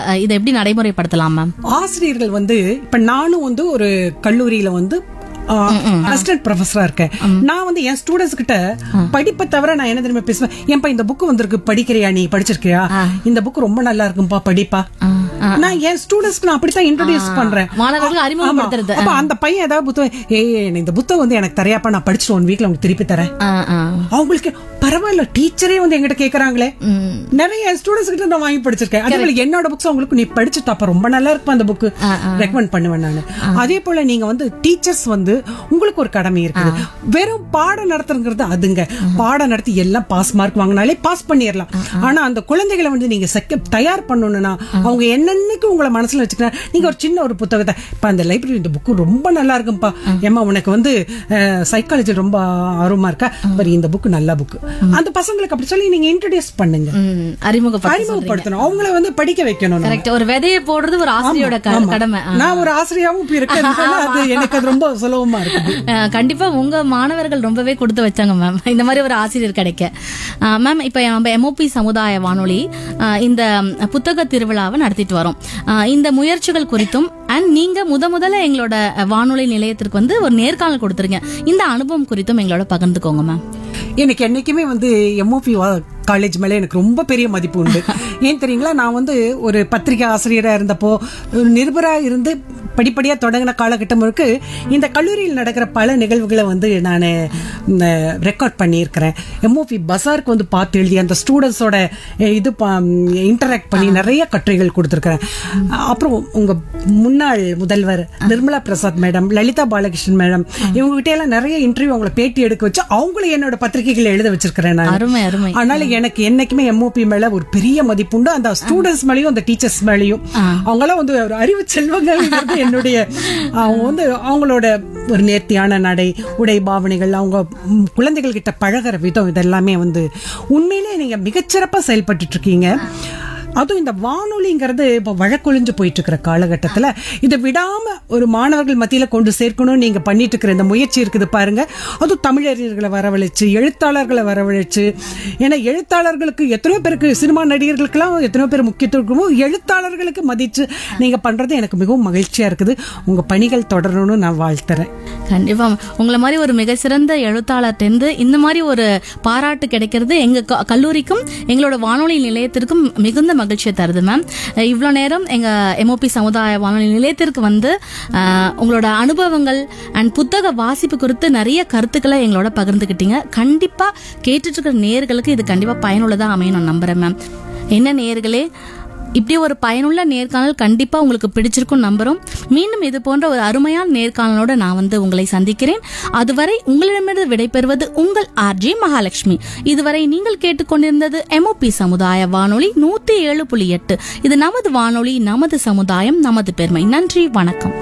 அஹ், இதை எப்படி நடைமுறைப்படுத்தலாம் மேம் ஆசிரியர்கள் வந்து இப்ப நானும் வந்து ஒரு கல்லூரியில வந்து அசிஸ்டன்ட் ப்ரொஃபஸரா இருக்கேன் நான் வந்து என் ஸ்டூடெண்ட்ஸ் கிட்ட படிப்பை தவிர நான் என்ன தெரியுமா பேசுவேன் ஏன்பா இந்த புக் வந்திருக்கு படிக்கிறியா நீ படிச்சிருக்கியா இந்த புக் ரொம்ப நல்லா இருக்கும்பா படிப்பா நான் என் ஸ்டூடெண்ட்ஸ்க்கு நான் அப்படித்தான் இன்ட்ரோடியூஸ் பண்றேன் மாணவர்களுக்கு ஆமா. அறிமுகப்படுத்துறது. அப்ப அந்த பையன் ஏதாவது புத்தகம் ஏய் இந்த புத்தகம் வந்து எனக்கு தரையாப்பா நான் படிச்சுட்டு ஒன் வீக்ல உங்களுக்கு திருப்பி தரேன் ஆ, ஆ. அவங்களுக்கு பரவாயில்ல டீச்சரே வந்து எங்கிட்ட கேக்குறாங்களே ம். நிறைய ஸ்டூடெண்ட்ஸ் கிட்ட நான் வாங்கி படிச்சிருக்கேன் அதே போல என்னோட புக்ஸ் உங்களுக்கு நீ படிச்சுட்டு அப்ப ரொம்ப நல்லா இருக்கும் அந்த புக் ரெக்கமெண்ட் பண்ணுவேன் நான் அதே போல நீங்க வந்து டீச்சர்ஸ் வந்து உங்களுக்கு ஒரு கடமை இருக்குது வெறும் பாடம் நடத்துறங்கிறது அதுங்க பாடம் நடத்தி எல்லாம் பாஸ் மார்க் வாங்கினாலே பாஸ் பண்ணிடலாம் ஆனா அந்த குழந்தைகளை வந்து நீங்க செக்க தயார் பண்ணணும்னா அவங்க என்னன்னைக்கு உங்களை மனசுல வச்சுக்கிறேன் நீங்க ஒரு சின்ன ஒரு புத்தகத்தை இப்ப அந்த லைப்ரரி இந்த புக்கு ரொம்ப நல்லா இருக்கும்பா ஏமா உனக்கு வந்து சைக்காலஜி ரொம்ப ஆர்வமா இருக்கா பாரு இந்த புக் நல்ல புக் அந்த பசங்களுக்கு அப்படி சொல்லி நீங்க இன்ட்ரடியூஸ் பண்ணுங்க ம், அறிமுகப்படுத்த அறிமுகப்படுத்தணும் அவங்கள வந்து படிக்க வைக்கணும் நம்ம. கரெக்ட் ஒரு விதையை போடுறது ஒரு ஆசிரியோட க- ஆமா. கடமை ஆ. நான் ஒரு ஆசிரியாவும் இப்ப இருக்கேன் அது எனக்கு அது ரொம்ப சுலபமா இருக்குது அஹ் கண்டிப்பா உங்க மாணவர்கள் ரொம்பவே கொடுத்து வச்சாங்க மேம் இந்த மாதிரி ஒரு ஆசிரியர் கிடைக்க மேம் இப்ப நம்ம எம்ஓபி சமுதாய வானொலி அஹ் இந்த புத்தக திருவிழாவை நடத்திட்டு வரோம் அஹ் இந்த முயற்சிகள் குறித்தும் அண்ட் நீங்க முத முதல்ல எங்களோட வானொலி நிலையத்திற்கு வந்து ஒரு நேர்காணல் கொடுத்துருங்க இந்த அனுபவம் குறித்தும் எங்களோட பகிர்ந்துக்கோங்க மேம் எனக்கு என்னைக்குமே வந்து எம்ஓபி காலேஜ் மேல எனக்கு ரொம்ப பெரிய மதிப்பு உண்டு ஏன் தெரியுங்களா நான் வந்து ஒரு பத்திரிகை ஆசிரியரா இருந்தப்போ ஒரு நிருபரா இருந்து படிப்படியா தொடங்கின காலகட்டம் இருக்கு இந்த கல்லூரியில் நடக்கிற பல நிகழ்வுகளை வந்து நான் ரெக்கார்ட் பண்ணியிருக்கிறேன் எம்ஓபி பசாருக்கு வந்து பார்த்து எழுதி அந்த ஸ்டூடெண்ட்ஸோட இது இன்டராக்ட் பண்ணி நிறைய கட்டுரைகள் கொடுத்துருக்கிறேன் அப்புறம் உங்க முன்னாள் முதல்வர் நிர்மலா பிரசாத் மேடம் லலிதா பாலகிருஷ்ணன் மேடம் இவங்க கிட்ட எல்லாம் நிறைய இன்டர்வியூ அவங்கள பேட்டி எடுக்க வச்சு அவங்களும் என்னோட பத்திரிகைகளை எழுத வச்சிருக்கிறேன் நான் அருமை அருமை அதனால எனக்கு என்னைக்குமே எம்ஓபி மேல ஒரு பெரிய மதிப்புண்டு அந்த ஸ்டூடெண்ட்ஸ் மேலயும் அந்த டீச்சர்ஸ் மேலயும் அவங்களாம் வந்து ஒரு அறிவு செல்வங்கிறது என்னுடைய அவங்க வந்து அவங்களோட ஒரு நேர்த்தியான நடை உடை பாவனைகள் அவங்க ம், குழந்தைகள் கிட்ட பழகுற விதம் இதெல்லாமே வந்து உண்மையிலே நீங்க மிகச்சிறப்பா செயல்பட்டு இருக்கீங்க அதுவும் இந்த வானொலிங்கிறது இப்ப வழக்கொழிஞ்சு போயிட்டு இருக்கிற காலகட்டத்துல இதை விடாம ஒரு மாணவர்கள் மத்தியில கொண்டு சேர்க்கணும் நீங்க பண்ணிட்டு இருக்கிற இந்த முயற்சி இருக்குது பாருங்க அதுவும் தமிழறிஞர்களை வரவழைச்சு எழுத்தாளர்களை வரவழைச்சு ஏன்னா எழுத்தாளர்களுக்கு எத்தனையோ பேருக்கு சினிமா நடிகர்களுக்கெல்லாம் எத்தனையோ பேர் முக்கியத்துவம் இருக்குமோ எழுத்தாளர்களுக்கு மதிச்சு நீங்க பண்றது எனக்கு மிகவும் மகிழ்ச்சியா இருக்குது உங்க பணிகள் தொடரணும்னு நான் வாழ்த்துறேன் கண்டிப்பா உங்களை மாதிரி ஒரு மிக சிறந்த எழுத்தாளர்கிட்ட இந்த மாதிரி ஒரு பாராட்டு கிடைக்கிறது எங்க க- கல்லூரிக்கும் எங்களோட வானொலி நிலையத்திற்கும் மிகுந்த மகிழ்ச்சியை தருது மேம் இவ்வளோ நேரம் எங்க எம்ஓபி சமுதாய வானொலி நிலையத்திற்கு வந்து அஹ், உங்களோட அனுபவங்கள் அண்ட் புத்தக வாசிப்பு குறித்து நிறைய கருத்துக்களை எங்களோட பகிர்ந்துக்கிட்டீங்க கண்டிப்பா கேட்டுட்டு இருக்கிற நேயர்களுக்கு இது கண்டிப்பா பயனுள்ளதா அமையும் நான் நம்புறேன் மேம் என்ன நேயர்களே இப்படி ஒரு பயனுள்ள நேர்காணல் கண்டிப்பா உங்களுக்கு பிடிச்சிருக்கும் நம்புறோம் மீண்டும் இது போன்ற ஒரு அருமையான நேர்காணலோட நான் வந்து உங்களை சந்திக்கிறேன் அதுவரை உங்களிடமிருந்து விடைபெறுவது உங்கள் ஆர்ஜே மகாலட்சுமி இதுவரை நீங்கள் கேட்டுக்கொண்டிருந்தது எம்ஓபி சமுதாய வானொலி நூத்தி ஏழு புள்ளி எட்டு இது நமது வானொலி நமது சமுதாயம் நமது பெருமை நன்றி வணக்கம்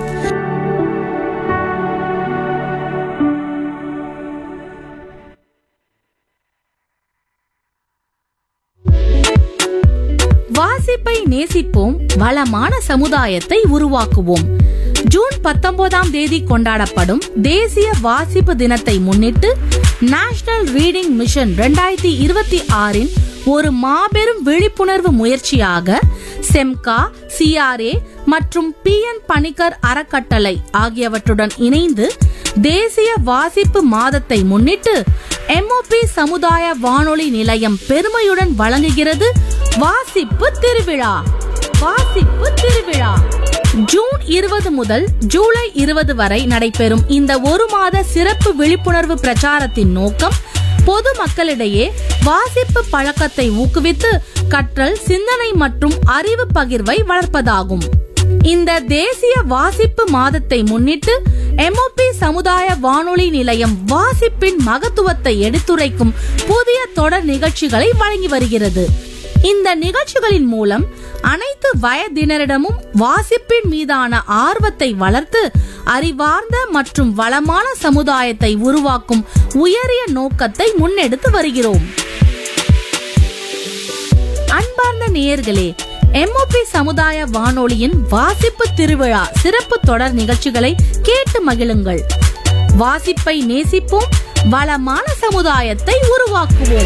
வாசிப்பை நேசிப்போம் வளமான சமுதாயத்தை உருவாக்குவோம் ஜூன் பத்தொன்பதாம் தேதி கொண்டாடப்படும் தேசிய வாசிப்பு தினத்தை முன்னிட்டு நேஷனல் ரீடிங் மிஷன் 2026 இருபத்தி ஆறின் ஒரு மாபெரும் விழிப்புணர்வு முயற்சியாக செம்கா சிஆர்ஏ மற்றும் பி என் பணிக்கர் அறக்கட்டளை ஆகியவற்றுடன் இணைந்து தேசிய வாசிப்பு மாதத்தை முன்னிட்டு எம்ஓபி சமுதாய வானொலி நிலையம் பெருமையுடன் வழங்குகிறது வாசிப்பு திருவிழா வாசிப்பு திருவிழா ஜூன் இருபது முதல் ஜூலை இருபது வரை நடைபெறும் இந்த ஒரு மாத சிறப்பு விழிப்புணர்வு பிரச்சாரத்தின் நோக்கம் பொது மக்களிடையே வாசிப்பு பழக்கத்தை ஊக்குவித்து கற்றல் சிந்தனை மற்றும் அறிவு பகிர்வை வளர்ப்பதாகும் இந்த தேசிய வாசிப்பு மாதத்தை முன்னிட்டு எம்ஓபி சமுதாய வானொலி நிலையம் வாசிப்பின் மகத்துவத்தை எடுத்துரைக்கும் புதிய தொடர் நிகழ்ச்சிகளை வழங்கி வருகிறது இந்த நிகழ்ச்சிகளின் மூலம் அனைத்து வயதினரிடமும் வாசிப்பின் மீதான ஆர்வத்தை வளர்த்து அறிவார்ந்த மற்றும் வளமான சமுதாயத்தை உருவாக்கும் உயரிய நோக்கத்தை முன்னெடுத்து வருகிறோம் அன்பார்ந்த நேயர்களே எம்ஓபி சமுதாய வானொலியின் வாசிப்பு திருவிழா சிறப்பு தொடர் நிகழ்ச்சிகளை கேட்டு மகிழுங்கள் வாசிப்பை நேசிப்போம் வளமான சமுதாயத்தை உருவாக்குவோம்